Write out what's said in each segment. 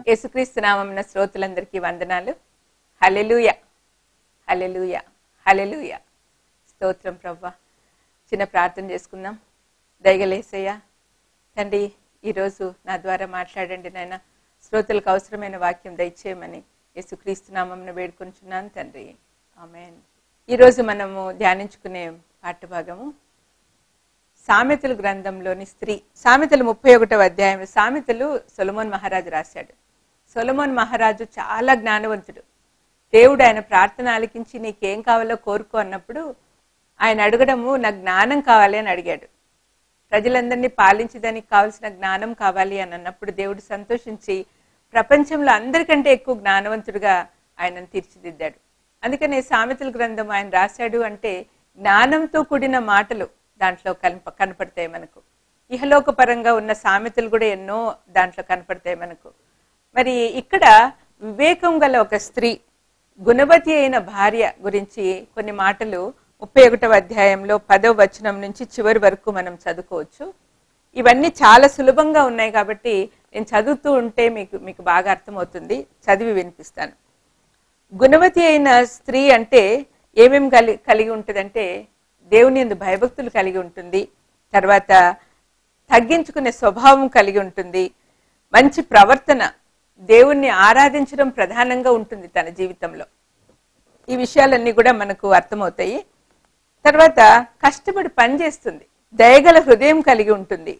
యేసుక్రీస్తు నామమున శ్రోతలందరికీ వందనాలు హలెలూయ హలెలూయ హలెలూయ స్తోత్రం ప్రవ్వ చిన్న ప్రార్థన చేసుకుందాం దయగలేసయ్య తండ్రి ఈరోజు నా ద్వారా మాట్లాడండి నాయన శ్రోతలకు అవసరమైన వాక్యం దయచేయమని యేసుక్రీస్తు నామమున వేడుకొంచున్నాను తండ్రి ఆమెన్ ఈరోజు మనము ధ్యానించుకునే పాఠభాగము సామెతలు గ్రంథంలోని స్త్రీ సామెతలు ముప్పై ఒకటవ అధ్యాయం సామెతలు సొలమోన్ మహారాజు రాశాడు సొలమోన్ మహారాజు చాలా జ్ఞానవంతుడు దేవుడు ఆయన ప్రార్థన ఆలకించి నీకేం కావాలో కోరుకో అన్నప్పుడు ఆయన అడగడము నాకు జ్ఞానం కావాలి అని అడిగాడు ప్రజలందరినీ పాలించడానికి కావలసిన జ్ఞానం కావాలి అని అన్నప్పుడు దేవుడు సంతోషించి ప్రపంచంలో అందరికంటే ఎక్కువ జ్ఞానవంతుడిగా ఆయనను తీర్చిదిద్దాడు అందుకనే సామెతల గ్రంథం ఆయన రాశాడు అంటే జ్ఞానంతో కూడిన మాటలు దాంట్లో కనప కనపడతాయి మనకు ఇహలోక పరంగా ఉన్న సామెతలు కూడా ఎన్నో దాంట్లో కనపడతాయి మనకు మరి ఇక్కడ వివేకం గల ఒక స్త్రీ గుణవతి అయిన భార్య గురించి కొన్ని మాటలు ముప్పై ఒకటవ అధ్యాయంలో పదవ వచనం నుంచి చివరి వరకు మనం చదువుకోవచ్చు ఇవన్నీ చాలా సులభంగా ఉన్నాయి కాబట్టి నేను చదువుతూ ఉంటే మీకు మీకు బాగా అర్థమవుతుంది చదివి వినిపిస్తాను గుణవతి అయిన స్త్రీ అంటే ఏమేం కలి కలిగి ఉంటుందంటే దేవుని ఎందు భయభక్తులు కలిగి ఉంటుంది తర్వాత తగ్గించుకునే స్వభావం కలిగి ఉంటుంది మంచి ప్రవర్తన దేవుణ్ణి ఆరాధించడం ప్రధానంగా ఉంటుంది తన జీవితంలో ఈ విషయాలన్నీ కూడా మనకు అర్థమవుతాయి తర్వాత కష్టపడి పనిచేస్తుంది దయగల హృదయం కలిగి ఉంటుంది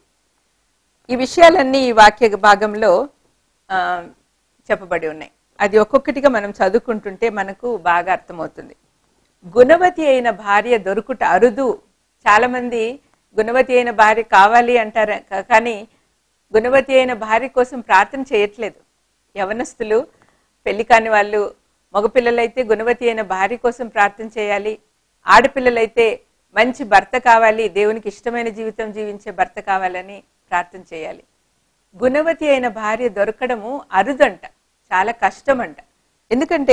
ఈ విషయాలన్నీ ఈ వాక్య భాగంలో ఆ, చెప్పబడి ఉన్నాయి అది ఒక్కొక్కటిగా మనం చదువుకుంటుంటే మనకు బాగా అర్థమవుతుంది గుణవతి అయిన భార్య దొరుకుట అరుదు చాలా మంది గుణవతి అయిన భార్య కావాలి అంటారు కా- కానీ గుణవతి అయిన భార్య కోసం ప్రార్థన చేయట్లేదు యవనస్తులు పెళ్లి కాని వాళ్ళు మగపిల్లలైతే గుణవతి అయిన భార్య కోసం ప్రార్థన చేయాలి ఆడపిల్లలైతే మంచి భర్త కావాలి దేవునికి ఇష్టమైన జీవితం జీవించే భర్త కావాలని ప్రార్థన చేయాలి గుణవతి అయిన భార్య దొరకడము అరుదంట చాలా కష్టమంట ఎందుకంటే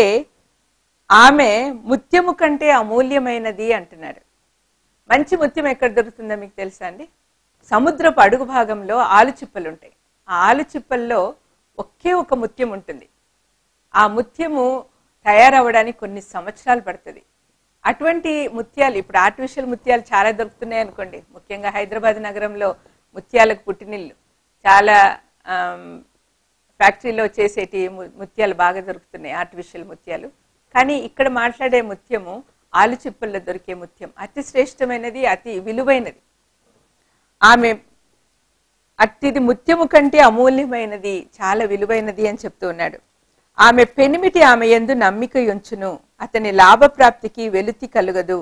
ఆమె ముత్యము కంటే అమూల్యమైనది అంటున్నాడు మంచి ముత్యం ఎక్కడ దొరుకుతుందో మీకు తెలుసా అండి సముద్రపు అడుగు భాగంలో ఆలుచిప్పలు ఉంటాయి ఆ ఆలుచిప్పల్లో ఒకే ఒక ముత్యం ఉంటుంది ఆ ముత్యము తయారవ్వడానికి కొన్ని సంవత్సరాలు పడుతుంది అటువంటి ముత్యాలు ఇప్పుడు ఆర్టిఫిషియల్ ముత్యాలు చాలా దొరుకుతున్నాయి అనుకోండి ముఖ్యంగా హైదరాబాద్ నగరంలో ముత్యాలకు పుట్టినిల్లు చాలా ఆమ్, ఫ్యాక్టరీలో చేసేటి ము- ముత్యాలు బాగా దొరుకుతున్నాయి ఆర్టిఫిషియల్ ముత్యాలు కానీ ఇక్కడ మాట్లాడే ముత్యము ఆలుచిప్పల్లో దొరికే ముత్యం అతి శ్రేష్టమైనది అతి విలువైనది ఆమె అట్టిది ముత్యము కంటే అమూల్యమైనది చాలా విలువైనది అని చెప్తూ ఉన్నాడు ఆమె పెనిమిటి ఆమె ఎందు నమ్మిక ఉంచును అతని లాభప్రాప్తికి వెలుతి కలుగదు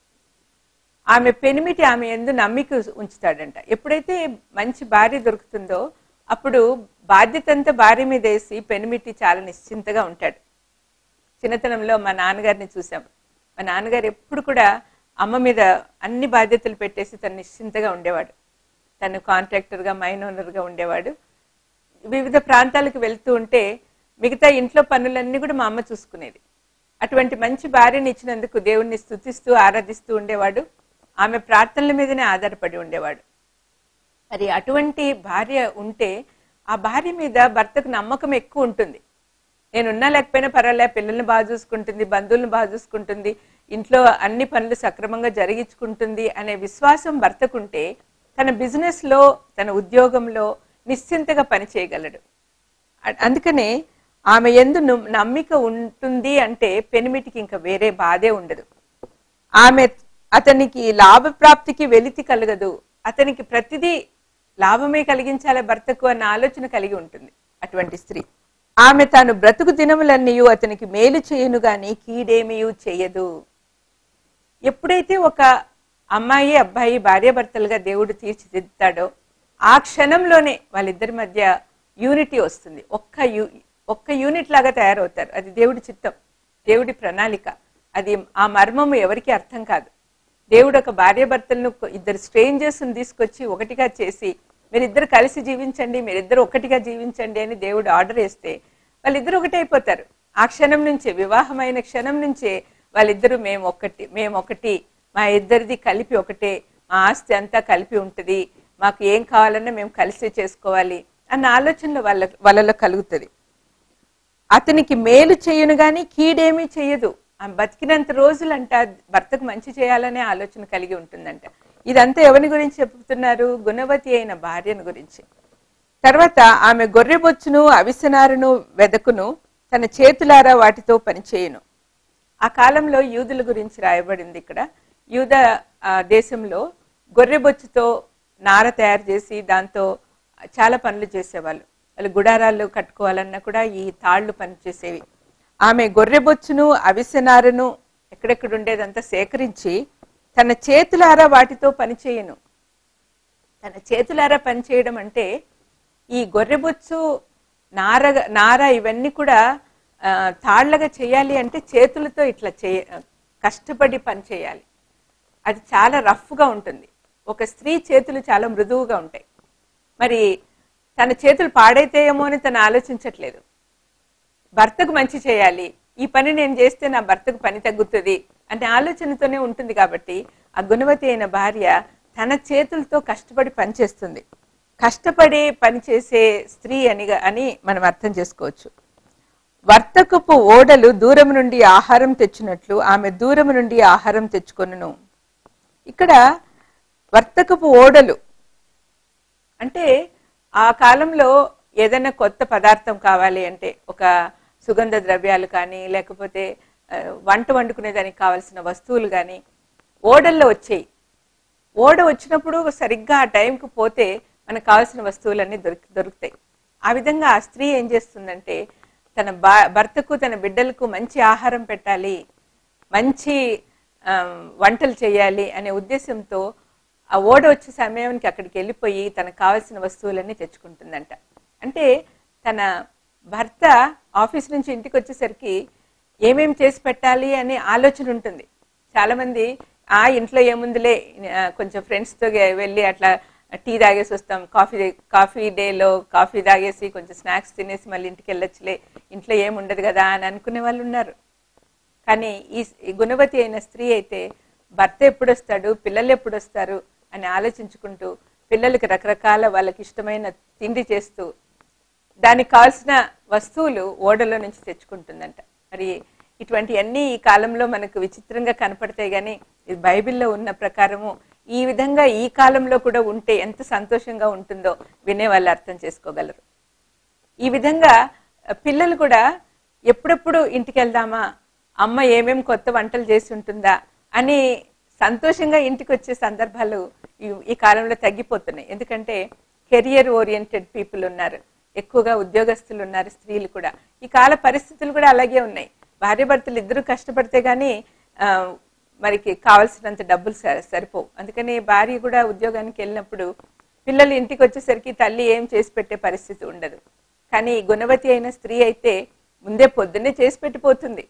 ఆమె పెనిమిటి ఆమె ఎందు నమ్మిక ఉంచుతాడంట ఎప్పుడైతే మంచి భార్య దొరుకుతుందో అప్పుడు బాధ్యత అంతా భార్య మీద వేసి పెనిమిటి చాలా నిశ్చింతగా ఉంటాడు చిన్నతనంలో మా నాన్నగారిని చూసాం మా నాన్నగారు ఎప్పుడు కూడా అమ్మ మీద అన్ని బాధ్యతలు పెట్టేసి తను నిశ్చింతగా ఉండేవాడు తను కాంట్రాక్టర్గా మైన్ ఓనర్గా ఉండేవాడు వివిధ ప్రాంతాలకు వెళ్తూ ఉంటే మిగతా ఇంట్లో పనులన్నీ కూడా మా అమ్మ చూసుకునేది అటువంటి మంచి భార్యని ఇచ్చినందుకు దేవుణ్ణి స్తుతిస్తూ ఆరాధిస్తూ ఉండేవాడు ఆమె ప్రార్థనల మీదనే ఆధారపడి ఉండేవాడు మరి అటువంటి భార్య ఉంటే ఆ భార్య మీద భర్తకు నమ్మకం ఎక్కువ ఉంటుంది నేను ఉన్నా లేకపోయినా పర్వాలే పిల్లల్ని బాగా చూసుకుంటుంది బంధువులను బాగా చూసుకుంటుంది ఇంట్లో అన్ని పనులు సక్రమంగా జరిగించుకుంటుంది అనే విశ్వాసం భర్తకుంటే తన బిజినెస్ లో తన ఉద్యోగంలో నిశ్చింతగా పని చేయగలడు అ- అందుకనే ఆమె ఎందు ను- నమ్మిక ఉంటుంది అంటే పెనిమిటికి ఇంకా వేరే బాధే ఉండదు ఆమె అతనికి లాభప్రాప్తికి వెలితి కలగదు అతనికి ప్రతిదీ లాభమే కలిగించాలి భర్తకు అన్న ఆలోచన కలిగి ఉంటుంది అటువంటి స్త్రీ ఆమె తాను బ్రతుకు దినములన్నీ అతనికి మేలు చేయును గాని కీడేమియు చేయదు ఎప్పుడైతే ఒక అమ్మాయి అబ్బాయి భార్యాభర్తలుగా దేవుడు తీర్చిదిద్దుతాడో ఆ క్షణంలోనే వాళ్ళిద్దరి మధ్య యూనిటీ వస్తుంది ఒక్క యూ ఒక్క యూనిట్ లాగా తయారవుతారు అది దేవుడి చిత్తం దేవుడి ప్రణాళిక అది ఆ మర్మము ఎవరికి అర్థం కాదు దేవుడు ఒక భార్యాభర్తలను ఇద్దరు స్ట్రేంజర్స్ తీసుకొచ్చి ఒకటిగా చేసి మీరిద్దరు కలిసి జీవించండి మీరిద్దరు ఒకటిగా జీవించండి అని దేవుడు ఆర్డర్ వేస్తే వాళ్ళిద్దరు ఒకటే అయిపోతారు ఆ క్షణం నుంచే వివాహమైన క్షణం నుంచే వాళ్ళిద్దరూ మేము ఒకటి మేము ఒకటి మా ఇద్దరిది కలిపి ఒకటే మా ఆస్తి అంతా కలిపి ఉంటుంది మాకు ఏం కావాలన్నా మేము కలిసి చేసుకోవాలి అన్న ఆలోచనలు వాళ్ళ వాళ్ళలో కలుగుతుంది అతనికి మేలు చేయును గాని కీడేమీ చేయదు ఆమె బతికినంత రోజులంట భర్తకు మంచి చేయాలనే ఆలోచన కలిగి ఉంటుందంట ఇదంతా ఎవరి గురించి చెప్తున్నారు గుణవతి అయిన భార్యను గురించి తర్వాత ఆమె గొర్రెబొచ్చును అవిసనారును వెదకును తన చేతులారా వాటితో పనిచేయును ఆ కాలంలో యూదుల గురించి రాయబడింది ఇక్కడ యూద ఆ, దేశంలో గొర్రెబొచ్చుతో నార తయారు చేసి దాంతో చాలా పనులు చేసేవాళ్ళు వాళ్ళు గుడారాలు కట్టుకోవాలన్నా కూడా ఈ తాళ్లు పనిచేసేవి ఆమె గొర్రెబొచ్చును అవిసెనారను ఎక్కడెక్కడ ఉండేదంతా సేకరించి తన చేతులారా వాటితో పనిచేయను తన చేతులారా పనిచేయడం అంటే ఈ గొర్రెబొచ్చు నార నార ఇవన్నీ కూడా ఆ, తాళ్లగా చేయాలి అంటే చేతులతో ఇట్లా చేయ కష్టపడి పని చేయాలి అది చాలా రఫ్గా ఉంటుంది ఒక స్త్రీ చేతులు చాలా మృదువుగా ఉంటాయి మరి తన చేతులు పాడైతాయేమో అని తను ఆలోచించట్లేదు భర్తకు మంచి చేయాలి ఈ పని నేను చేస్తే నా భర్తకు పని తగ్గుతుంది అనే ఆలోచనతోనే ఉంటుంది కాబట్టి ఆ గుణవతి అయిన భార్య తన చేతులతో కష్టపడి పనిచేస్తుంది కష్టపడి పనిచేసే స్త్రీ అని అని మనం అర్థం చేసుకోవచ్చు వర్తకపు ఓడలు దూరం నుండి ఆహారం తెచ్చినట్లు ఆమె దూరం నుండి ఆహారం తెచ్చుకొనును ఇక్కడ వర్తకపు ఓడలు అంటే ఆ కాలంలో ఏదైనా కొత్త పదార్థం కావాలి అంటే ఒక సుగంధ ద్రవ్యాలు కానీ లేకపోతే ఆ, వంట వండుకునే దానికి కావాల్సిన వస్తువులు కానీ ఓడల్లో వచ్చాయి ఓడ వచ్చినప్పుడు సరిగ్గా ఆ టైంకి పోతే మనకు కావాల్సిన వస్తువులన్నీ దొరికి దొరుకుతాయి ఆ విధంగా ఆ స్త్రీ ఏం చేస్తుందంటే తన బా భర్తకు తన బిడ్డలకు మంచి ఆహారం పెట్టాలి మంచి ఆ, వంటలు చేయాలి అనే ఉద్దేశంతో ఆ ఓడ వచ్చే సమయానికి అక్కడికి వెళ్ళిపోయి తనకు కావాల్సిన వస్తువులన్నీ తెచ్చుకుంటుందంట అంటే తన భర్త ఆఫీస్ నుంచి ఇంటికి వచ్చేసరికి ఏమేం చేసి పెట్టాలి అనే ఆలోచన ఉంటుంది చాలా మంది ఆ ఇంట్లో ఏముందిలే ఆ, కొంచెం ఫ్రెండ్స్తో వెళ్ళి అట్లా టీ తాగేసి వస్తాం కాఫీ కాఫీ డేలో కాఫీ తాగేసి కొంచెం స్నాక్స్ తినేసి మళ్ళీ ఇంటికి వెళ్ళొచ్చులే ఇంట్లో ఏముండదు కదా అని అనుకునే వాళ్ళు ఉన్నారు కానీ ఈ ఈ గుణవతి అయిన స్త్రీ అయితే భర్త ఎప్పుడు వస్తాడు పిల్లలు ఎప్పుడు వస్తారు అని ఆలోచించుకుంటూ పిల్లలకి రకరకాల వాళ్ళకి ఇష్టమైన తిండి చేస్తూ దానికి కావాల్సిన వస్తువులు ఓడలో నుంచి తెచ్చుకుంటుందంట మరి ఇటువంటి అన్ని ఈ కాలంలో మనకు విచిత్రంగా కనపడతాయి కానీ ఇది బైబిల్లో ఉన్న ప్రకారము ఈ విధంగా ఈ కాలంలో కూడా ఉంటే ఎంత సంతోషంగా ఉంటుందో వినే వాళ్ళు అర్థం చేసుకోగలరు ఈ విధంగా ఆ, పిల్లలు కూడా ఎప్పుడెప్పుడు ఇంటికి వెళ్దామా అమ్మ ఏమేం కొత్త వంటలు చేసి ఉంటుందా అని సంతోషంగా ఇంటికి వచ్చే సందర్భాలు ఈ- ఈ కాలంలో తగ్గిపోతున్నాయి ఎందుకంటే కెరియర్ ఓరియంటెడ్ పీపుల్ ఉన్నారు ఎక్కువగా ఉద్యోగస్తులు ఉన్నారు స్త్రీలు కూడా ఈ కాల పరిస్థితులు కూడా అలాగే ఉన్నాయి భార్యాభర్తలు ఇద్దరు కష్టపడితే గానీ ఆ, మరికి కావాల్సినంత డబ్బులు స- సరిపోవు అందుకని భార్య కూడా ఉద్యోగానికి వెళ్ళినప్పుడు పిల్లలు ఇంటికి వచ్చేసరికి తల్లి ఏం చేసి పెట్టే పరిస్థితి ఉండదు కానీ గుణవతి అయిన స్త్రీ అయితే ముందే పొద్దున్నే చేసి పెట్టిపోతుంది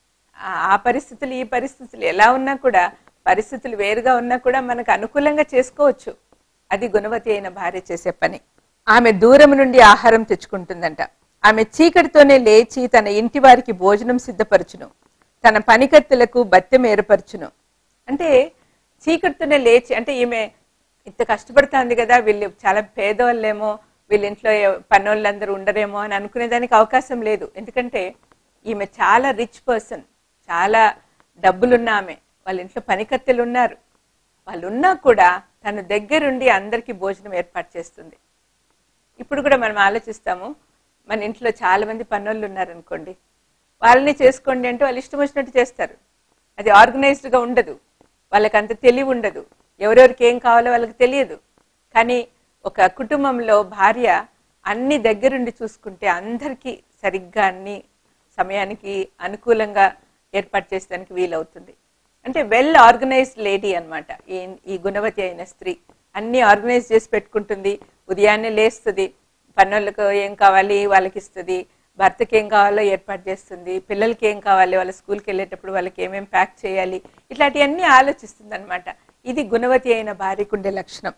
ఆ- ఆ పరిస్థితులు ఈ పరిస్థితులు ఎలా ఉన్నా కూడా పరిస్థితులు వేరుగా ఉన్నా కూడా మనకు అనుకూలంగా చేసుకోవచ్చు అది గుణవతి అయిన భార్య చేసే పని ఆమె దూరం నుండి ఆహారం తెచ్చుకుంటుందంట ఆమె చీకటితోనే లేచి తన ఇంటి వారికి భోజనం సిద్ధపరచును తన పనికత్తెలకు బత్తెం ఏర్పరచును అంటే చీకటితోనే లేచి అంటే ఈమె ఇంత కష్టపడుతుంది కదా వీళ్ళు చాలా పేదవాళ్ళేమో వీళ్ళ ఇంట్లో ఎవ- పనోళ్ళందరూ ఉండరేమో అని అనుకునేదానికి అవకాశం లేదు ఎందుకంటే ఈమె చాలా రిచ్ పర్సన్ చాలా డబ్బులున్న ఆమె వాళ్ళ ఇంట్లో పనికత్తెలు ఉన్నారు వాళ్ళు ఉన్నా కూడా తను దగ్గరుండి అందరికీ భోజనం ఏర్పాటు చేస్తుంది ఇప్పుడు కూడా మనం ఆలోచిస్తాము మన ఇంట్లో చాలా మంది పనులు ఉన్నారనుకోండి వాళ్ళని చేసుకోండి అంటే వాళ్ళు ఇష్టం వచ్చినట్టు చేస్తారు అది ఆర్గనైజ్డ్ గా ఉండదు వాళ్ళకి అంత తెలివి ఉండదు ఎవరెవరికి ఏం కావాలో వాళ్ళకి తెలియదు కానీ ఒక కుటుంబంలో భార్య అన్ని దగ్గరుండి చూసుకుంటే అందరికీ సరిగ్గా అన్ని సమయానికి అనుకూలంగా ఏర్పాటు చేసేదానికి వీలవుతుంది అంటే వెల్ ఆర్గనైజ్డ్ లేడీ అన్నమాట ఈ ఈ గుణవతి అయిన స్త్రీ అన్ని ఆర్గనైజ్ చేసి పెట్టుకుంటుంది ఉదయాన్నే లేస్తుంది పనులకు ఏం కావాలి వాళ్ళకి ఇస్తుంది భర్తకి ఏం కావాలో ఏర్పాటు చేస్తుంది పిల్లలకి ఏం కావాలి వాళ్ళ స్కూల్కి వెళ్ళేటప్పుడు వాళ్ళకి ఏమేం ప్యాక్ చేయాలి ఇట్లాంటివన్నీ ఆలోచిస్తుంది అనమాట ఇది గుణవతి అయిన భార్యకు ఉండే లక్షణం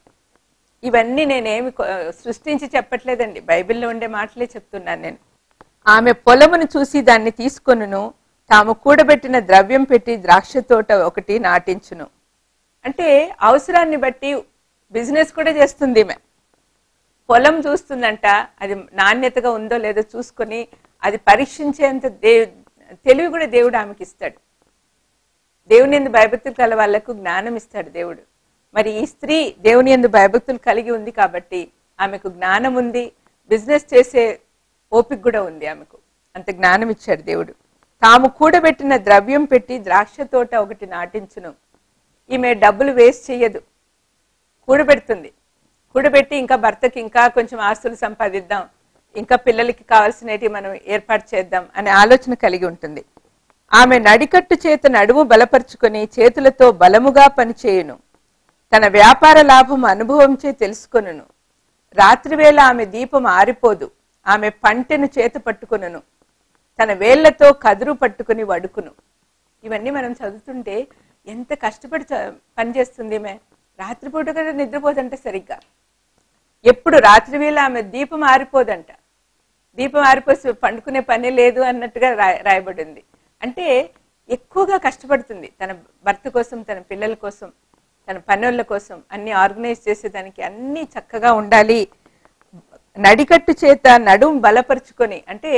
ఇవన్నీ నేనేమి కొ- సృష్టించి చెప్పట్లేదండి బైబిల్లో ఉండే మాటలే చెప్తున్నాను నేను ఆమె పొలమును చూసి దాన్ని తీసుకొనును తాము కూడబెట్టిన ద్రవ్యం పెట్టి ద్రాక్ష తోట ఒకటి నాటించును అంటే అవసరాన్ని బట్టి బిజినెస్ కూడా చేస్తుంది ఈమె పొలం చూస్తుందంట అది నాణ్యతగా ఉందో లేదో చూసుకొని అది పరీక్షించేంత దే తెలివి కూడా దేవుడు ఆమెకి ఇస్తాడు దేవుని ఎందు భయభక్తులు కల వాళ్లకు జ్ఞానం ఇస్తాడు దేవుడు మరి ఈ స్త్రీ దేవుని ఎందు భయభక్తులు కలిగి ఉంది కాబట్టి ఆమెకు జ్ఞానం ఉంది బిజినెస్ చేసే ఓపిక కూడా ఉంది ఆమెకు అంత జ్ఞానం ఇచ్చాడు దేవుడు తాము కూడబెట్టిన ద్రవ్యం పెట్టి ద్రాక్ష తోట ఒకటి నాటించును ఈమె డబ్బులు వేస్ట్ చెయ్యదు కూడబెడుతుంది కూడబెట్టి ఇంకా భర్తకి ఇంకా కొంచెం ఆస్తులు సంపాదిద్దాం ఇంకా పిల్లలకి కావాల్సినవి మనం ఏర్పాటు చేద్దాం అనే ఆలోచన కలిగి ఉంటుంది ఆమె నడికట్టు చేత నడుము బలపరుచుకొని చేతులతో బలముగా పనిచేయును తన వ్యాపార లాభం అనుభవంచే తెలుసుకొనును రాత్రివేళ ఆమె దీపం ఆరిపోదు ఆమె పంటెను చేత పట్టుకొనును తన వేళ్లతో కదురు పట్టుకుని వడుకును ఇవన్నీ మనం చదువుతుంటే ఎంత కష్టపడి చ- పనిచేస్తుంది ఈమె రాత్రిపూట కూడా నిద్రపోదంట సరిగ్గా ఎప్పుడు రాత్రి వేళ ఆమె దీపం ఆరిపోదంట దీపం ఆరిపోసి పండుకునే పని లేదు అన్నట్టుగా రాయ రాయబడింది అంటే ఎక్కువగా కష్టపడుతుంది తన భర్త కోసం తన పిల్లల కోసం తన పనుల కోసం అన్ని ఆర్గనైజ్ చేసేదానికి అన్ని చక్కగా ఉండాలి నడికట్టు చేత నడుం బలపరుచుకొని అంటే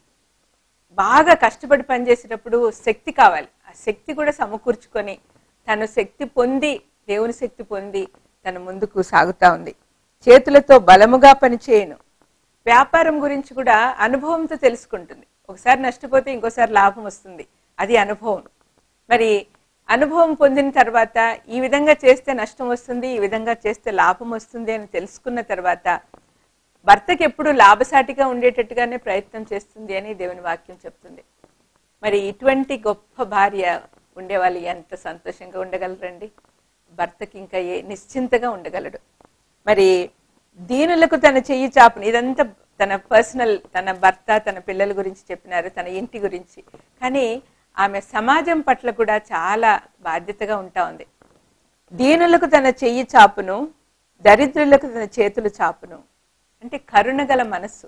బాగా కష్టపడి పనిచేసేటప్పుడు శక్తి కావాలి ఆ శక్తి కూడా సమకూర్చుకొని తను శక్తి పొంది దేవుని శక్తి పొంది తన ముందుకు సాగుతా ఉంది చేతులతో బలముగా పనిచేయను వ్యాపారం గురించి కూడా అనుభవంతో తెలుసుకుంటుంది ఒకసారి నష్టపోతే ఇంకోసారి లాభం వస్తుంది అది అనుభవం మరి అనుభవం పొందిన తర్వాత ఈ విధంగా చేస్తే నష్టం వస్తుంది ఈ విధంగా చేస్తే లాభం వస్తుంది అని తెలుసుకున్న తర్వాత భర్తకి ఎప్పుడు లాభసాటిగా ఉండేటట్టుగానే ప్రయత్నం చేస్తుంది అని దేవుని వాక్యం చెప్తుంది మరి ఇటువంటి గొప్ప భార్య ఉండేవాళ్ళు ఎంత సంతోషంగా ఉండగలరండి భర్తకి ఇంకా ఏ నిశ్చింతగా ఉండగలడు మరి దీనులకు తన చెయ్యి చాపును ఇదంతా తన పర్సనల్ తన భర్త తన పిల్లల గురించి చెప్పినారు తన ఇంటి గురించి కానీ ఆమె సమాజం పట్ల కూడా చాలా బాధ్యతగా ఉంటా ఉంది దీనులకు తన చెయ్యి చాపును దరిద్రులకు తన చేతులు చాపును అంటే కరుణగల మనస్సు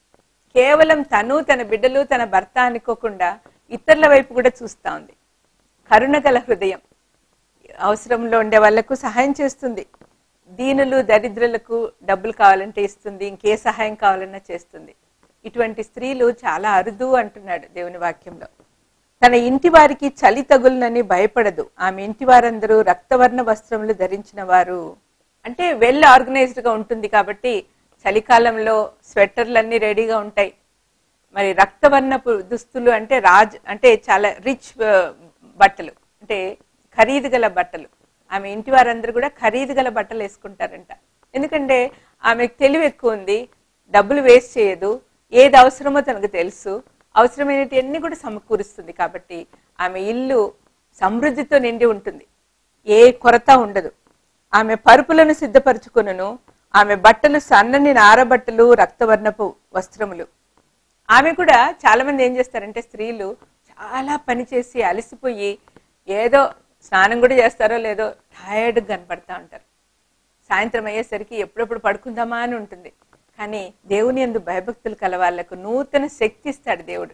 కేవలం తను తన బిడ్డలు తన భర్త అనుకోకుండా ఇతరుల వైపు కూడా చూస్తా ఉంది కరుణగల హృదయం అవసరంలో ఉండే వాళ్ళకు సహాయం చేస్తుంది దీనులు దరిద్రులకు డబ్బులు కావాలంటే ఇస్తుంది ఇంకే సహాయం కావాలన్నా చేస్తుంది ఇటువంటి స్త్రీలు చాలా అరుదు అంటున్నాడు దేవుని వాక్యంలో తన ఇంటి వారికి చలి తగులునని భయపడదు ఆమె ఇంటి వారందరూ రక్తవర్ణ వస్త్రములు ధరించిన వారు అంటే వెల్ ఆర్గనైజ్డ్ గా ఉంటుంది కాబట్టి చలికాలంలో స్వెటర్లు అన్ని రెడీగా ఉంటాయి మరి రక్తవర్ణపు దుస్తులు అంటే రాజ్ అంటే చాలా రిచ్ బట్టలు అంటే ఖరీదు గల బట్టలు ఆమె ఇంటి వారందరూ కూడా ఖరీదు గల బట్టలు వేసుకుంటారంట ఎందుకంటే ఆమెకు తెలివి ఎక్కువ ఉంది డబ్బులు వేస్ట్ చేయదు ఏది అవసరమో తనకు తెలుసు అవసరమైనవన్నీ కూడా సమకూరుస్తుంది కాబట్టి ఆమె ఇల్లు సమృద్ధితో నిండి ఉంటుంది ఏ కొరత ఉండదు ఆమె పరుపులను సిద్ధపరచుకొనును ఆమె బట్టలు సన్నని నారబట్టలు రక్తవర్ణపు వస్త్రములు ఆమె కూడా చాలా మంది ఏం చేస్తారంటే స్త్రీలు చాలా పని చేసి అలసిపోయి ఏదో స్నానం కూడా చేస్తారో లేదో టయర్డ్ కనపడతా ఉంటారు సాయంత్రం అయ్యేసరికి ఎప్పుడెప్పుడు పడుకుందామా అని ఉంటుంది కానీ దేవుని ఎందు భయభక్తులు కల వాళ్ళకు నూతన శక్తి ఇస్తాడు దేవుడు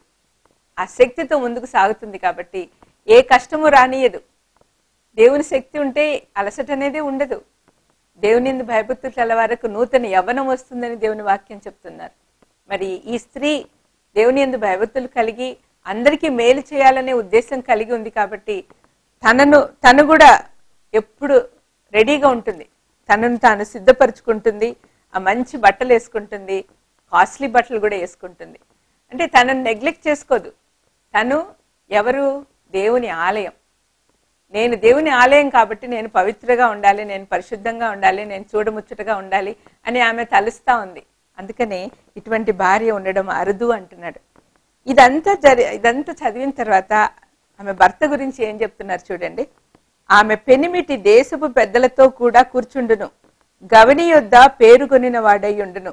ఆ శక్తితో ముందుకు సాగుతుంది కాబట్టి ఏ కష్టము రానియదు దేవుని శక్తి ఉంటే అలసట అనేది ఉండదు దేవుని ఎందు భయభక్తులు కల వారికి నూతన యవ్వనం వస్తుందని దేవుని వాక్యం చెప్తున్నారు మరి ఈ స్త్రీ దేవుని ఎందు భయభక్తులు కలిగి అందరికీ మేలు చేయాలనే ఉద్దేశం కలిగి ఉంది కాబట్టి తనను తను కూడా ఎప్పుడు రెడీగా ఉంటుంది తనను తాను సిద్ధపరచుకుంటుంది ఆ మంచి బట్టలు వేసుకుంటుంది కాస్ట్లీ బట్టలు కూడా వేసుకుంటుంది అంటే తనను నెగ్లెక్ట్ చేసుకోదు తను ఎవరు దేవుని ఆలయం నేను దేవుని ఆలయం కాబట్టి నేను పవిత్రగా ఉండాలి నేను పరిశుద్ధంగా ఉండాలి నేను చూడముచ్చటగా ఉండాలి అని ఆమె తలుస్తా ఉంది అందుకని ఇటువంటి భార్య ఉండడం అరుదు అంటున్నాడు ఇదంతా జరి ఇదంతా చదివిన తర్వాత ఆమె భర్త గురించి ఏం చెప్తున్నారు చూడండి ఆమె పెనిమిటి దేశపు పెద్దలతో కూడా కూర్చుండును గవని యొద్ద పేరుకొనిన వాడై ఉండును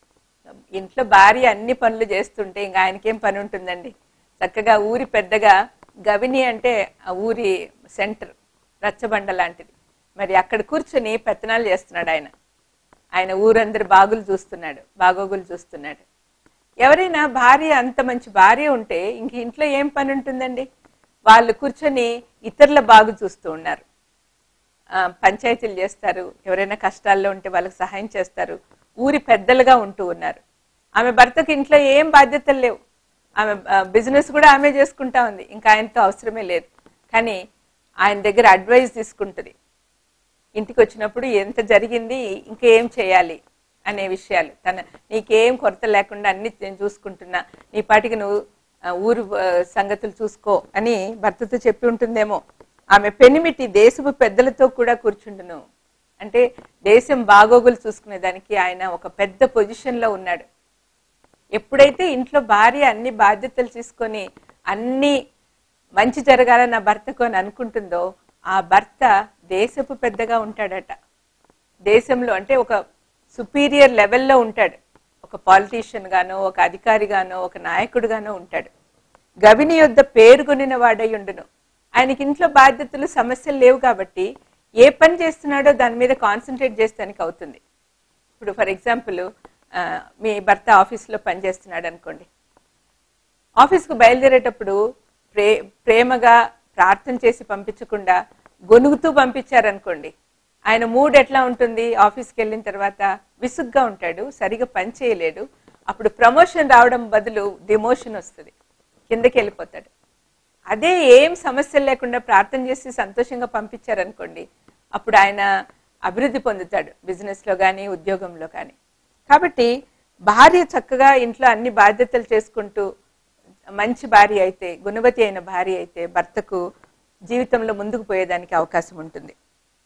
ఇంట్లో భార్య అన్ని పనులు చేస్తుంటే ఇంకా ఆయనకేం పని ఉంటుందండి చక్కగా ఊరి పెద్దగా గవిని అంటే ఆ ఊరి సెంటర్ రచ్చబండ లాంటిది మరి అక్కడ కూర్చొని పెత్తనాలు చేస్తున్నాడు ఆయన ఆయన ఊరందరి బాగులు చూస్తున్నాడు బాగోగులు చూస్తున్నాడు ఎవరైనా భార్య అంత మంచి భార్య ఉంటే ఇంక ఇంట్లో ఏం పని ఉంటుందండి వాళ్ళు కూర్చొని ఇతరుల బాగు చూస్తూ ఉన్నారు ఆ, పంచాయతీలు చేస్తారు ఎవరైనా కష్టాల్లో ఉంటే వాళ్ళకి సహాయం చేస్తారు ఊరి పెద్దలుగా ఉంటూ ఉన్నారు ఆమె భర్తకి ఇంట్లో ఏం బాధ్యతలు లేవు ఆమె బిజినెస్ కూడా ఆమె చేసుకుంటా ఉంది ఇంకా ఆయనతో అవసరమే లేదు కానీ ఆయన దగ్గర అడ్వైస్ తీసుకుంటుంది ఇంటికి వచ్చినప్పుడు ఎంత జరిగింది ఇంకా ఏం చేయాలి అనే విషయాలు తన నీకేం కొరత లేకుండా అన్ని నేను చూసుకుంటున్నా నీ పాటికి నువ్వు ఆ, ఊరు ఆ, సంగతులు చూసుకో అని భర్తతో చెప్పి ఉంటుందేమో ఆమె పెనిమిటి దేశపు పెద్దలతో కూడా కూర్చుండును అంటే దేశం బాగోగులు చూసుకునే దానికి ఆయన ఒక పెద్ద పొజిషన్ లో ఉన్నాడు ఎప్పుడైతే ఇంట్లో భార్య అన్ని బాధ్యతలు తీసుకొని అన్ని మంచి జరగాల నా భర్తకు అని అనుకుంటుందో ఆ భర్త దేశపు పెద్దగా ఉంటాడట దేశంలో అంటే ఒక సుపీరియర్ లెవెల్లో ఉంటాడు ఒక పాలిటీషియన్ గానో ఒక అధికారి గానో ఒక నాయకుడు గానో ఉంటాడు గవిని యొద్ద పేరుగొనిన వాడై ఉండును ఆయనకి ఇంట్లో బాధ్యతలు సమస్యలు లేవు కాబట్టి ఏ పని చేస్తున్నాడో దాని మీద కాన్సన్ట్రేట్ చేస్తానికి అవుతుంది ఇప్పుడు ఫర్ ఎగ్జాంపుల్ మీ భర్త ఆఫీస్లో పనిచేస్తున్నాడు అనుకోండి ఆఫీస్కు బయలుదేరేటప్పుడు ప్రే ప్రేమగా ప్రార్థన చేసి పంపించకుండా గొనుగుతూ పంపించారనుకోండి ఆయన మూడ్ ఎట్లా ఉంటుంది ఆఫీస్కి వెళ్ళిన తర్వాత విసుగ్గా ఉంటాడు సరిగా పని చేయలేడు అప్పుడు ప్రమోషన్ రావడం బదులు డిమోషన్ వస్తుంది కిందకి వెళ్ళిపోతాడు అదే ఏం సమస్యలు లేకుండా ప్రార్థన చేసి సంతోషంగా పంపించారనుకోండి అప్పుడు ఆయన అభివృద్ధి పొందుతాడు బిజినెస్ లో కానీ ఉద్యోగంలో కానీ కాబట్టి భార్య చక్కగా ఇంట్లో అన్ని బాధ్యతలు చేసుకుంటూ మంచి భార్య అయితే గుణవతి అయిన భార్య అయితే భర్తకు జీవితంలో ముందుకు పోయేదానికి అవకాశం ఉంటుంది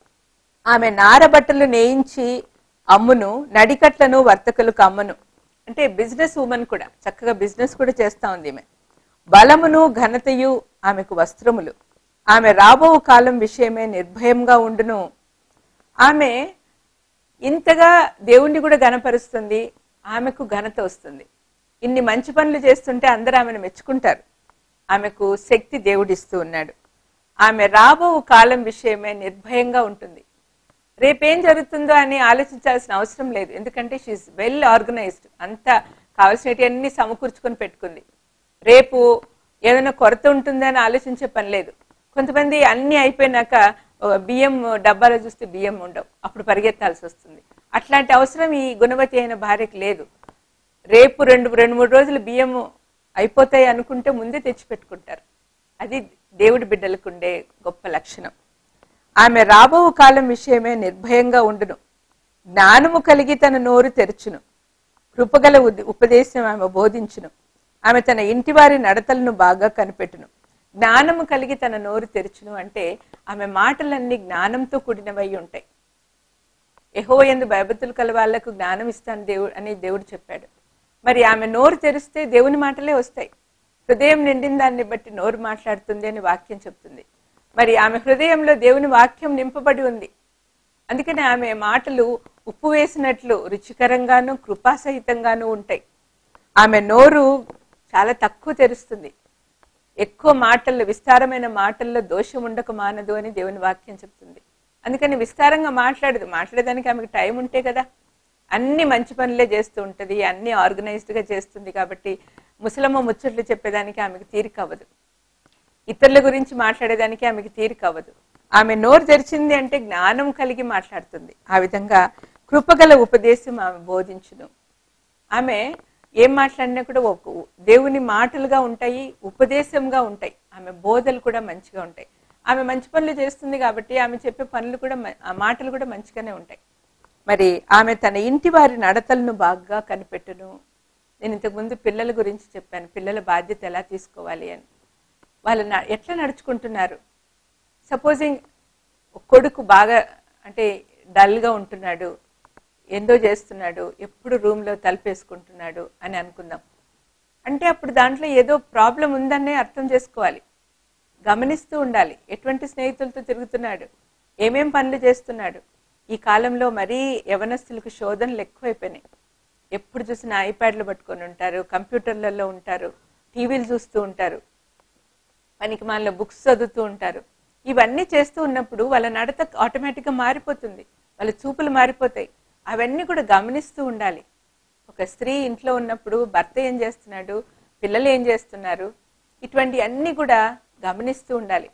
ఆమె నార బట్టలు నేయించి అమ్మును నడికట్లను వర్తకులకు అమ్మను అంటే బిజినెస్ ఉమెన్ కూడా చక్కగా బిజినెస్ కూడా చేస్తా ఉంది ఈమె బలమును ఘనతయు ఆమెకు వస్త్రములు ఆమె రాబో కాలం విషయమే నిర్భయంగా ఉండును ఆమె ఇంతగా దేవుణ్ణి కూడా ఘనపరుస్తుంది ఆమెకు ఘనత వస్తుంది ఇన్ని మంచి పనులు చేస్తుంటే అందరూ ఆమెను మెచ్చుకుంటారు ఆమెకు శక్తి దేవుడిస్తూ ఉన్నాడు ఆమె రాబో కాలం విషయమే నిర్భయంగా ఉంటుంది రేపేం జరుగుతుందో అని ఆలోచించాల్సిన అవసరం లేదు ఎందుకంటే షీఈ్ వెల్ ఆర్గనైజ్డ్ అంతా కావలసినవన్నీ సమకూర్చుకొని పెట్టుకుంది రేపు ఏదైనా కొరత ఉంటుందని ఆలోచించే పని లేదు కొంతమంది అన్ని అయిపోయినాక ఓ బియ్యం డబ్బాలో చూస్తే బియ్యం ఉండవు అప్పుడు పరిగెత్తాల్సి వస్తుంది అట్లాంటి అవసరం ఈ గుణవతి అయిన భార్యకు లేదు రేపు రెండు రెండు మూడు రోజులు బియ్యం అయిపోతాయి అనుకుంటే ముందే తెచ్చిపెట్టుకుంటారు అది దేవుడి బిడ్డలకు ఉండే గొప్ప లక్షణం ఆమె రాబో కాలం విషయమే నిర్భయంగా ఉండును జ్ఞానము కలిగి తన నోరు తెరచును కృపగల ఉద్- ఉపదేశం ఆమె బోధించును ఆమె తన ఇంటి వారి నడతలను బాగా కనిపెట్టును జ్ఞానము కలిగి తన నోరు తెరచును అంటే ఆమె మాటలన్నీ జ్ఞానంతో కూడినవై ఉంటాయి ఎహో ఎందు భయభక్తులు కల వాళ్లకు జ్ఞానం ఇస్తాను దేవుడు అని దేవుడు చెప్పాడు మరి ఆమె నోరు తెరిస్తే దేవుని మాటలే వస్తాయి హృదయం నిండిన దాన్ని బట్టి నోరు మాట్లాడుతుంది అని వాక్యం చెప్తుంది మరి ఆమె హృదయంలో దేవుని వాక్యం నింపబడి ఉంది అందుకని ఆమె మాటలు ఉప్పు వేసినట్లు రుచికరంగాను కృపాసహితంగాను ఉంటాయి ఆమె నోరు చాలా తక్కువ తెరుస్తుంది ఎక్కువ మాటల్లో విస్తారమైన మాటల్లో దోషం ఉండక మానదు అని దేవుని వాక్యం చెప్తుంది అందుకని విస్తారంగా మాట్లాడదు మాట్లాడేదానికి ఆమెకు టైం ఉంటే కదా అన్ని మంచి పనులే చేస్తూ ఉంటది అన్ని ఆర్గనైజ్డ్ గా చేస్తుంది కాబట్టి ముసలమ్మ ముచ్చట్లు చెప్పేదానికి ఆమెకు తీరిక అవ్వదు ఇతరుల గురించి మాట్లాడేదానికి ఆమెకి తీరిక అవ్వదు ఆమె నోరు తెరిచింది అంటే జ్ఞానం కలిగి మాట్లాడుతుంది ఆ విధంగా కృపగల ఉపదేశం ఆమె బోధించును ఆమె ఏం మాట్లాడినా కూడా ఒక దేవుని మాటలుగా ఉంటాయి ఉపదేశంగా ఉంటాయి ఆమె బోధలు కూడా మంచిగా ఉంటాయి ఆమె మంచి పనులు చేస్తుంది కాబట్టి ఆమె చెప్పే పనులు కూడా మ- ఆ మాటలు కూడా మంచిగానే ఉంటాయి మరి ఆమె తన ఇంటి వారి నడతలను బాగా కనిపెట్టును నేను ఇంతకుముందు పిల్లల గురించి చెప్పాను పిల్లల బాధ్యత ఎలా తీసుకోవాలి అని వాళ్ళు న- ఎట్లా నడుచుకుంటున్నారు సపోజింగ్ కొడుకు బాగా అంటే డల్గా ఉంటున్నాడు ఏందో చేస్తున్నాడు ఎప్పుడు రూమ్లో తలుపేసుకుంటున్నాడు అని అనుకుందాం అంటే అప్పుడు దాంట్లో ఏదో ప్రాబ్లం ఉందనే అర్థం చేసుకోవాలి గమనిస్తూ ఉండాలి ఎటువంటి స్నేహితులతో తిరుగుతున్నాడు ఏమేం పనులు చేస్తున్నాడు ఈ కాలంలో మరీ యవనస్తులకు శోధనలు ఎక్కువైపోయినాయి ఎప్పుడు చూసినా ఐప్యాడ్లు పట్టుకొని ఉంటారు కంప్యూటర్లలో ఉంటారు టీవీలు చూస్తూ ఉంటారు పనికి మాల బుక్స్ చదువుతూ ఉంటారు ఇవన్నీ చేస్తూ ఉన్నప్పుడు వాళ్ళ నడత ఆటోమేటిక్గా మారిపోతుంది వాళ్ళ చూపులు మారిపోతాయి అవన్నీ కూడా గమనిస్తూ ఉండాలి ఒక స్త్రీ ఇంట్లో ఉన్నప్పుడు భర్త ఏం చేస్తున్నాడు పిల్లలు ఏం చేస్తున్నారు ఇటువంటి అన్ని కూడా గమనిస్తూ ఉండాలి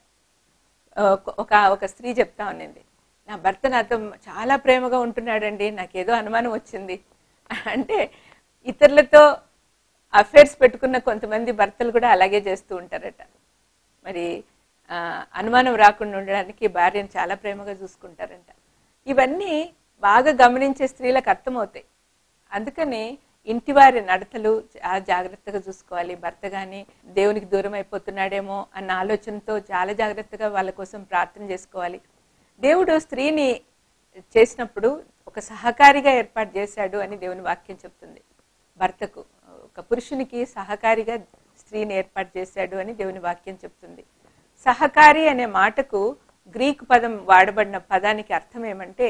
ఒక- ఒక ఒక స్త్రీ చెప్తా ఉన్నింది నా భర్త నాతో చాలా ప్రేమగా ఉంటున్నాడండి నాకేదో అనుమానం వచ్చింది అంటే ఇతరులతో అఫేర్స్ పెట్టుకున్న కొంతమంది భర్తలు కూడా అలాగే చేస్తూ ఉంటారట మరి ఆ, అనుమానం రాకుండా ఉండడానికి భార్యను చాలా ప్రేమగా చూసుకుంటారంట ఇవన్నీ బాగా గమనించే స్త్రీలకు అర్థమవుతాయి అందుకని ఇంటి వారి నడతలు చాలా జాగ్రత్తగా చూసుకోవాలి భర్త గాని దేవునికి దూరం అయిపోతున్నాడేమో అన్న ఆలోచనతో చాలా జాగ్రత్తగా వాళ్ళ కోసం ప్రార్థన చేసుకోవాలి దేవుడు స్త్రీని చేసినప్పుడు ఒక సహకారిగా ఏర్పాటు చేశాడు అని దేవుని వాక్యం చెప్తుంది భర్తకు ఒక పురుషునికి సహకారిగా స్త్రీని ఏర్పాటు చేశాడు అని దేవుని వాక్యం చెప్తుంది సహకారి అనే మాటకు గ్రీక్ పదం వాడబడిన పదానికి అర్థం ఏమంటే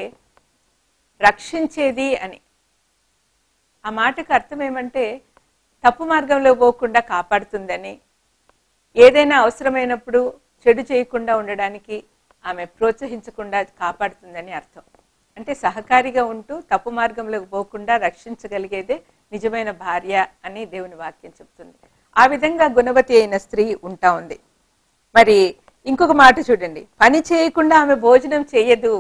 రక్షించేది అని ఆ మాటకు అర్థం ఏమంటే తప్పు మార్గంలో పోకుండా కాపాడుతుందని ఏదైనా అవసరమైనప్పుడు చెడు చేయకుండా ఉండడానికి ఆమె ప్రోత్సహించకుండా కాపాడుతుందని అర్థం అంటే సహకారిగా ఉంటూ తప్పు మార్గంలోకి పోకుండా రక్షించగలిగేదే నిజమైన భార్య అని దేవుని వాక్యం చెప్తుంది ఆ విధంగా గుణవతి అయిన స్త్రీ ఉంటా ఉంది మరి ఇంకొక మాట చూడండి పని చేయకుండా ఆమె భోజనం చేయదు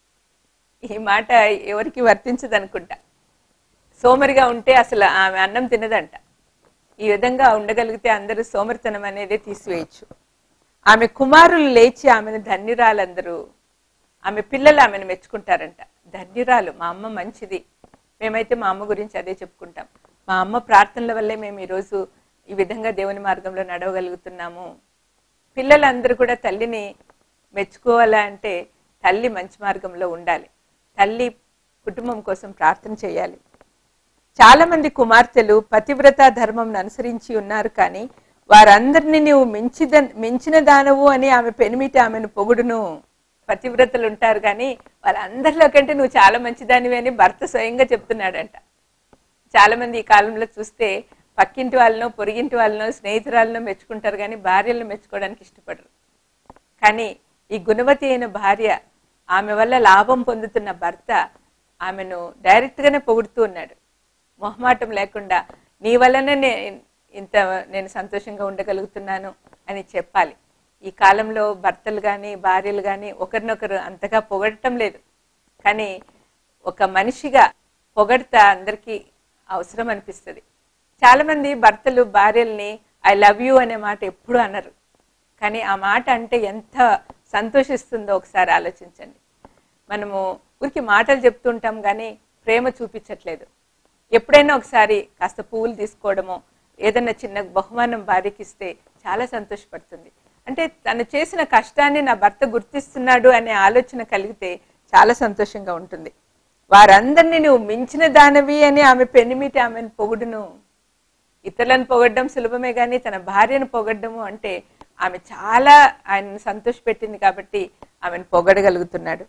ఈ మాట ఎవరికి వర్తించదు అనుకుంటా సోమరిగా ఉంటే అసలు ఆమె అన్నం తినదంట ఈ విధంగా ఉండగలిగితే అందరూ సోమరితనం అనేది తీసివేయచ్చు ఆమె కుమారులు లేచి ఆమెను ధన్యురాలందరూ ఆమె పిల్లలు ఆమెను మెచ్చుకుంటారంట ధన్యురాలు మా అమ్మ మంచిది మేమైతే మా అమ్మ గురించి అదే చెప్పుకుంటాం మా అమ్మ ప్రార్థనల వల్లే మేము ఈరోజు ఈ విధంగా దేవుని మార్గంలో నడవగలుగుతున్నాము పిల్లలందరూ కూడా తల్లిని మెచ్చుకోవాలా అంటే తల్లి మంచి మార్గంలో ఉండాలి తల్లి కుటుంబం కోసం ప్రార్థన చేయాలి చాలా మంది కుమార్తెలు పతివ్రత ధర్మంను అనుసరించి ఉన్నారు కానీ వారందరినీ నువ్వు మించిద మించిన దానవు అని ఆమె పెనిమిటి ఆమెను పొగుడును పతివ్రతలు ఉంటారు కానీ వాళ్ళందరిలో కంటే నువ్వు చాలా మంచిదానివి అని భర్త స్వయంగా చెప్తున్నాడంట చాలా మంది ఈ కాలంలో చూస్తే పక్కింటి వాళ్ళనో పొరిగింటి వాళ్ళనో స్నేహితురాలనో మెచ్చుకుంటారు కానీ భార్యలను మెచ్చుకోవడానికి ఇష్టపడరు కానీ ఈ గుణవతి అయిన భార్య ఆమె వల్ల లాభం పొందుతున్న భర్త ఆమెను డైరెక్ట్ గానే పొగుడుతూ ఉన్నాడు మొహమాటం లేకుండా నీ వల్లనే నే- ఇంత నేను సంతోషంగా ఉండగలుగుతున్నాను అని చెప్పాలి ఈ కాలంలో భర్తలు కానీ భార్యలు కానీ ఒకరినొకరు అంతగా పొగడటం లేదు కానీ ఒక మనిషిగా పొగడతా అందరికీ అవసరం అనిపిస్తుంది చాలా మంది భర్తలు భార్యల్ని ఐ లవ్ యూ అనే మాట ఎప్పుడు అనరు కానీ ఆ మాట అంటే ఎంత సంతోషిస్తుందో ఒకసారి ఆలోచించండి మనము ఊరికి మాటలు చెప్తుంటాం కానీ ప్రేమ చూపించట్లేదు ఎప్పుడైనా ఒకసారి కాస్త పువ్వులు తీసుకోవడమో ఏదైనా చిన్న బహుమానం భార్యకి ఇస్తే చాలా సంతోషపడుతుంది అంటే తను చేసిన కష్టాన్ని నా భర్త గుర్తిస్తున్నాడు అనే ఆలోచన కలిగితే చాలా సంతోషంగా ఉంటుంది వారందరినీ నువ్వు మించిన దానవి అని ఆమె పెనిమిటి ఆమెను పొగుడును ఇతరులను పొగడ్డం సులభమే కానీ తన భార్యను పొగడ్డము అంటే ఆమె చాలా ఆయనను సంతోషపెట్టింది కాబట్టి ఆమెను పొగడగలుగుతున్నాడు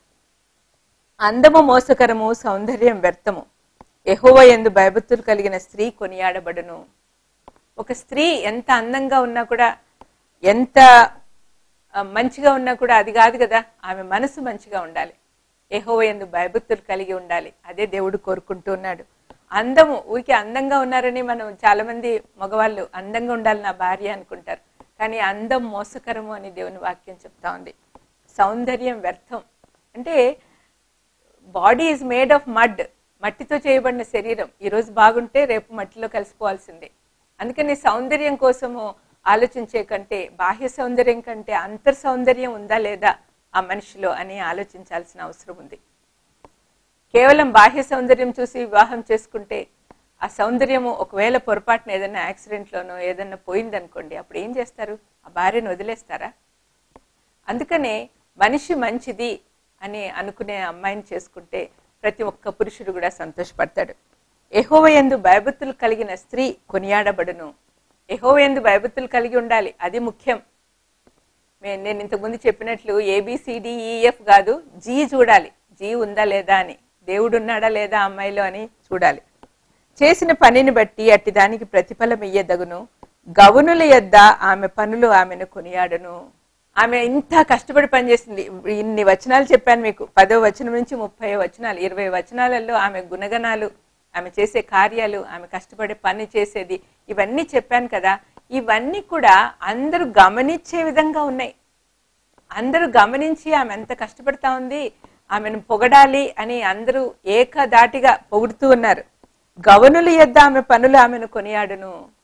అందము మోసకరము సౌందర్యం వ్యర్థము ఎహోవ ఎందు భయభక్తులు కలిగిన స్త్రీ కొనియాడబడును ఒక స్త్రీ ఎంత అందంగా ఉన్నా కూడా ఎంత ఆ, మంచిగా ఉన్నా కూడా అది కాదు కదా ఆమె మనసు మంచిగా ఉండాలి ఎహోవ ఎందు భయభక్తులు కలిగి ఉండాలి అదే దేవుడు కోరుకుంటూ ఉన్నాడు అందము ఊరికి అందంగా ఉన్నారని మనం చాలా మంది మగవాళ్ళు అందంగా ఉండాలి నా భార్య అనుకుంటారు కానీ అందం మోసకరము అని దేవుని వాక్యం చెప్తా ఉంది సౌందర్యం వ్యర్థం అంటే body is made of mud మట్టితో చేయబడిన శరీరం ఈ రోజు బాగుంటే రేపు మట్టిలో కలిసిపోవాల్సిందే అందుకని సౌందర్యం కోసము ఆలోచించే కంటే బాహ్య సౌందర్యం కంటే అంతర్ సౌందర్యం ఉందా లేదా ఆ మనిషిలో అని ఆలోచించాల్సిన అవసరం ఉంది కేవలం బాహ్య సౌందర్యం చూసి వివాహం చేసుకుంటే ఆ సౌందర్యము ఒకవేళ పొరపాటున ఏదైనా యాక్సిడెంట్లోనో ఏదైనా పోయిందనుకోండి అప్పుడు ఏం చేస్తారు ఆ భార్యను వదిలేస్తారా అందుకనే మనిషి మంచిది అని అనుకునే అమ్మాయిని చేసుకుంటే ప్రతి ఒక్క పురుషుడు కూడా సంతోషపడతాడు ఎహోవయందు భయభక్తులు కలిగిన స్త్రీ కొనియాడబడును ఎహోవయందు భయభక్తులు కలిగి ఉండాలి అది ముఖ్యం మే- నేను ఇంతకుముందు చెప్పినట్లు ఏబిసిడిఈఎఫ్ కాదు జీ చూడాలి జీ ఉందా లేదా అని దేవుడు ఉన్నాడా లేదా ఆ అమ్మాయిలో అని చూడాలి చేసిన పనిని బట్టి అట్టి దానికి ప్రతిఫలం ఇయ్యదగును గవునుల యొద్ద ఆమె పనులు ఆమెను కొనియాడను ఆమె ఇంత కష్టపడి పనిచేసింది ఇన్ని వచనాలు చెప్పాను మీకు పదో వచనం నుంచి ముప్పై వచనాలు ఇరవై వచనాలలో ఆమె గుణగణాలు ఆమె చేసే కార్యాలు ఆమె కష్టపడే పని చేసేది ఇవన్నీ చెప్పాను కదా ఇవన్నీ కూడా అందరూ గమనించే విధంగా ఉన్నాయి అందరూ గమనించి ఆమె ఎంత కష్టపడతా ఉంది ఆమెను పొగడాలి అని అందరూ ఏకదాటిగా పొగుడుతూ ఉన్నారు గవనుల యొద్ద ఆమె పనులు ఆమెను కొనియాడును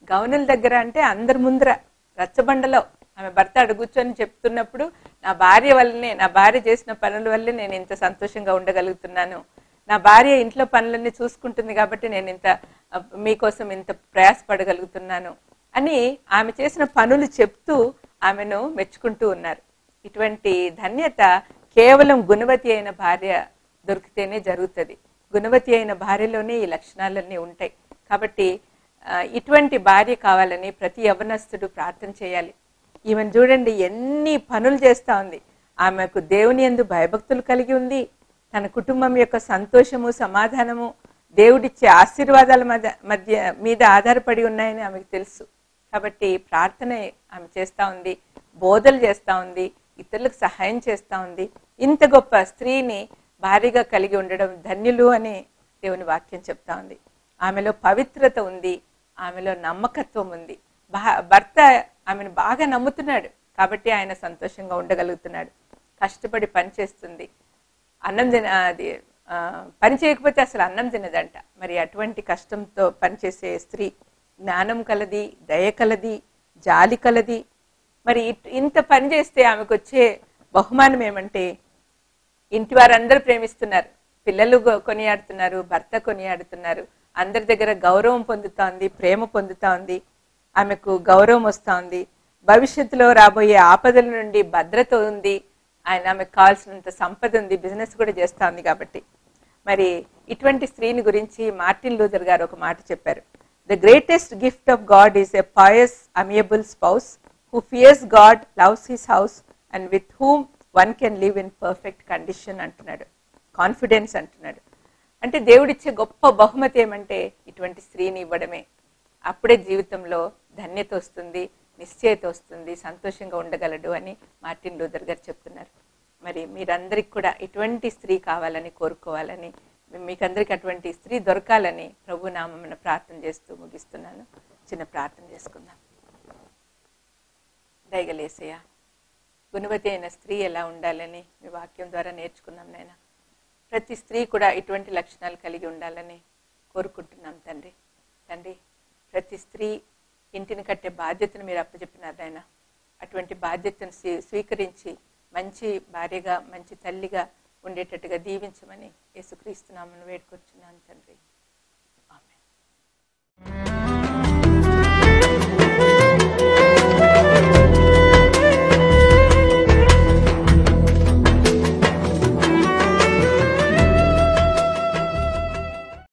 గౌనుల దగ్గర అంటే అందరి ముందర రచ్చబండలో ఆమె భర్త అడు కూర్చొని చెప్తున్నప్పుడు నా భార్య వల్లనే నా భార్య చేసిన పనుల వల్లే నేను ఇంత సంతోషంగా ఉండగలుగుతున్నాను నా భార్య ఇంట్లో పనులన్నీ చూసుకుంటుంది కాబట్టి నేను ఇంత ఆ, మీకోసం ఇంత ప్రయాసపడగలుగుతున్నాను అని ఆమె చేసిన పనులు చెప్తూ ఆమెను మెచ్చుకుంటూ ఉన్నారు ఇటువంటి ధన్యత కేవలం గుణవతి అయిన భార్య దొరికితేనే జరుగుతుంది గుణవతి అయిన భార్యలోనే ఈ లక్షణాలన్నీ ఉంటాయి కాబట్టి ఆ, ఇటువంటి భార్య కావాలని ప్రతి యవనస్తుడు ప్రార్థన చేయాలి ఈమెను చూడండి ఎన్ని పనులు చేస్తా ఉంది ఆమెకు దేవుని ఎందు భయభక్తులు కలిగి ఉంది తన కుటుంబం యొక్క సంతోషము సమాధానము దేవుడిచ్చే ఆశీర్వాదాల మధ్య మధ్య మీద ఆధారపడి ఉన్నాయని ఆమెకు తెలుసు కాబట్టి ప్రార్థన ఆమె చేస్తా ఉంది బోధలు చేస్తా ఉంది ఇతరులకు సహాయం చేస్తా ఉంది ఇంత గొప్ప స్త్రీని భారీగా కలిగి ఉండడం ధన్యులు అని దేవుని వాక్యం చెప్తా ఉంది ఆమెలో పవిత్రత ఉంది ఆమెలో నమ్మకత్వం ఉంది భా- భర్త ఆమెను బాగా నమ్ముతున్నాడు కాబట్టి ఆయన సంతోషంగా ఉండగలుగుతున్నాడు కష్టపడి పని చేస్తుంది అన్నం తిన అది ఆ, పని చేయకపోతే అసలు అన్నం తినదంట మరి అటువంటి కష్టంతో పనిచేసే స్త్రీ జ్ఞానం కలది దయ కలది జాలి కలది మరి ఇట్- ఇంత పని చేస్తే ఆమెకు వచ్చే బహుమానం ఏమంటే ఇంటి వారందరూ ప్రేమిస్తున్నారు పిల్లలు గొ- కొనియాడుతున్నారు భర్త కొనియాడుతున్నారు అందరి దగ్గర గౌరవం పొందుతా ఉంది ప్రేమ పొందుతా ఉంది ఆమెకు గౌరవం వస్తా ఉంది భవిష్యత్తులో రాబోయే ఆపదల నుండి భద్రత ఉంది ఆయన ఆమెకు కావాల్సినంత సంపద ఉంది బిజినెస్ కూడా చేస్తా ఉంది కాబట్టి మరి ఇటువంటి స్త్రీని గురించి మార్టిన్ లూథర్ గారు ఒక మాట చెప్పారు the greatest gift of God is a pious amiable spouse who fears God loves his house and with whom one can live in perfect condition అంటున్నాడు కాన్ఫిడెన్స్ అంటున్నాడు అంటే దేవుడిచ్చే గొప్ప బహుమతి ఏమంటే ఇటువంటి స్త్రీని ఇవ్వడమే అప్పుడే జీవితంలో ధన్యత వస్తుంది నిశ్చయత వస్తుంది సంతోషంగా ఉండగలడు అని మార్టిన్ లూథర్ గారు చెప్తున్నారు మరి మీరందరికి కూడా ఇటువంటి స్త్రీ కావాలని కోరుకోవాలని మీకందరికి అటువంటి స్త్రీ దొరకాలని ప్రభు నామమున ప్రార్థన చేస్తూ ముగిస్తున్నాను చిన్న ప్రార్థన చేసుకుందాం దయగలేసయ్యా గుణవతి అయిన స్త్రీ ఎలా ఉండాలని మీ వాక్యం ద్వారా నేర్చుకున్నాం నాయన ప్రతి స్త్రీ కూడా ఇటువంటి లక్షణాలు కలిగి ఉండాలని కోరుకుంటున్నాం తండ్రి తండ్రి ప్రతి స్త్రీ ఇంటిని కట్టే బాధ్యతను మీరు అప్పచెప్పినారు నాయన అటువంటి బాధ్యతను స్వీ స్వీకరించి మంచి భార్యగా మంచి తల్లిగా ఉండేటట్టుగా దీవించమని యేసుక్రీస్తునామను వేడుకొచ్చున్నాను తండ్రి ఆమె